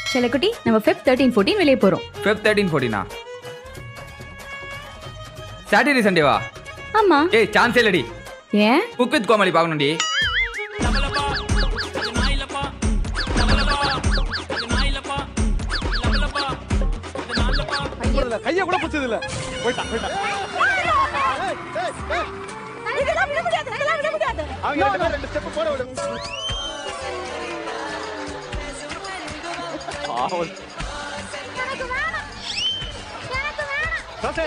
செல்லக்குட்டி நம்ம fifth thirteen fourteen வெளியே போறோம் ஃபெப் தேர்ட்டீன் ஃபோர்டீனா சாட்டர்டே சண்டேவா ஆமா ஏய் சான்ஸே இல்லடி ஏன் குக் வித் கோமாளி பார்க்கணும்டி கைய கூட பிடிச்சது இல்ல போயிட்டான் போயிட்டான் அவங்க ரெண்டு பேரும் ரெண்டு ஸ்டெப் போட விடு பாவம். ரோசே.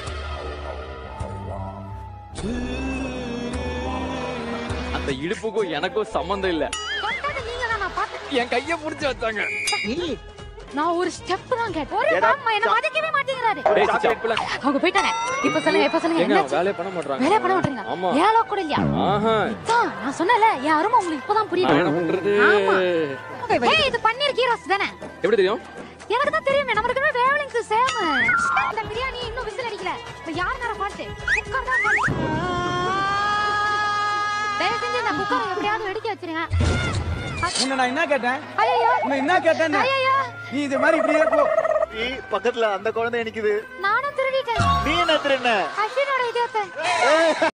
அந்த இடுப்புக்கும் எனக்கும் சம்மந்தம் இல்ல என் கைய புடிச்சு வச்சாங்க நான் ஒரு ஸ்டெப் தான் கேட்டேன் ஒரு ஏடா, வாம்மா, என்ன மதிக்கவே மாட்டேங்கிறாரு டேய், சாக்லேட் பிள்ளை. அவங்க போயிட்டாங்க இப்ப சொல்லுங்க இப்ப சொல்லுங்க ஏங்க, என்னாச்சு வேலையை பண்ண மாட்றாங்க வேலைய பண்ண மாட்டீங்க ஆமா ஏழோ கூட இல்லையா ஆஹா அதான், நான் சொன்னல என் அருமை உங்களுக்கு இப்பதான் நான் புரியுது என்ன பண்றது ஆமா. ஏய் இது பன்னீர் கீரோஸ் தானே எப்படி தெரியும் எனக்கு தான் தெரியுமே நம்ம இருக்கிற டிராவலிங்க்கு சேம் இந்த பிரியாணி இன்னும் விசில் அடிக்கல இப்ப யார் நேரம் பாட்டு குக்கர் தான் fault. தயவு செஞ்சு இந்த குக்கரை எப்படியாவது வெடிக்க வச்சிருங்க உன்னை நான் என்ன கேட்டேன் ஐயோ உன்னை என்ன கேட்டேன்னு ஐயோ நீ இது மாதிரி இப்படியே போ நீ பக்கத்துல அந்த குழந்தை நிக்குது நானும் திருடிட்டேன் நீ என்ன திருண்ண அஸ்வினோட இதயத்தை